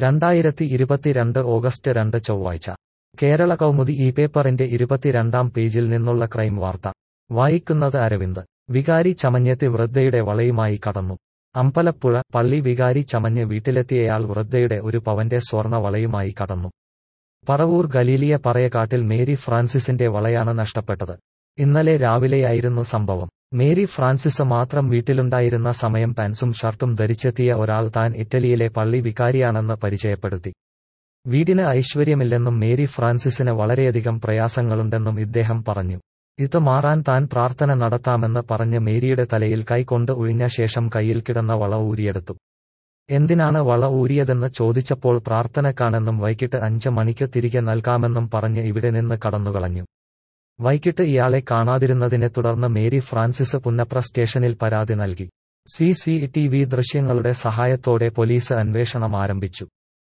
രണ്ടായിരത്തി ഇരുപത്തിരണ്ട് ഓഗസ്റ്റ് രണ്ട് ചൊവ്വാഴ്ച കേരള കൗമുദി ഈ പേപ്പറിന്റെ ഇരുപത്തിരണ്ടാം പേജിൽ നിന്നുള്ള ക്രൈം വാർത്ത വായിക്കുന്നത് അരവിന്ദ് വികാരി ചമഞ്ഞെത്തി വൃദ്ധയുടെ വളയുമായി കടന്നു അമ്പലപ്പുഴ പള്ളി വികാരി ചമഞ്ഞ് വീട്ടിലെത്തിയയാൾ വൃദ്ധയുടെ ഒരു പവന്റെ സ്വർണ വളയുമായി കടന്നു പറവൂർ ഗലീലിയ പറയക്കാട്ടിൽ മേരി ഫ്രാൻസിസിന്റെ വളയാണ് നഷ്ടപ്പെട്ടത് ഇന്നലെ രാവിലെയായിരുന്നു സംഭവം മേരി ഫ്രാൻസിസ് മാത്രം വീട്ടിലുണ്ടായിരുന്ന സമയം പാൻസും ഷർട്ടും ധരിച്ചെത്തിയ ഒരാൾ താൻ ഇറ്റലിയിലെ പള്ളി വികാരിയാണെന്ന് പരിചയപ്പെടുത്തി വീടിന് ഐശ്വര്യമില്ലെന്നും മേരി ഫ്രാൻസിസിന് വളരെയധികം പ്രയാസങ്ങളുണ്ടെന്നും ഇദ്ദേഹം പറഞ്ഞു ഇത് മാറാൻ താൻ പ്രാർത്ഥന നടത്താമെന്ന് പറഞ്ഞ് മേരിയുടെ തലയിൽ കൈകൊണ്ട് ഒഴിഞ്ഞ ശേഷം കയ്യിൽ കിടന്ന വള ഊരിയെടുത്തു എന്തിനാണ് വള ഊരിയതെന്ന് ചോദിച്ചപ്പോൾ പ്രാർത്ഥനക്കാണെന്നും വൈകിട്ട് അഞ്ച് മണിക്ക് തിരികെ നൽകാമെന്നും പറഞ്ഞ് ഇവിടെ നിന്ന് കടന്നുകളഞ്ഞു വൈകിട്ട് ഇയാളെ കാണാതിരുന്നതിനെ തുടർന്ന് മേരി ഫ്രാൻസിസ് പുന്നപ്ര സ്റ്റേഷനിൽ പരാതി നൽകി സി സി ടി വി ദൃശ്യങ്ങളുടെ സഹായത്തോടെ പോലീസ് അന്വേഷണം ആരംഭിച്ചു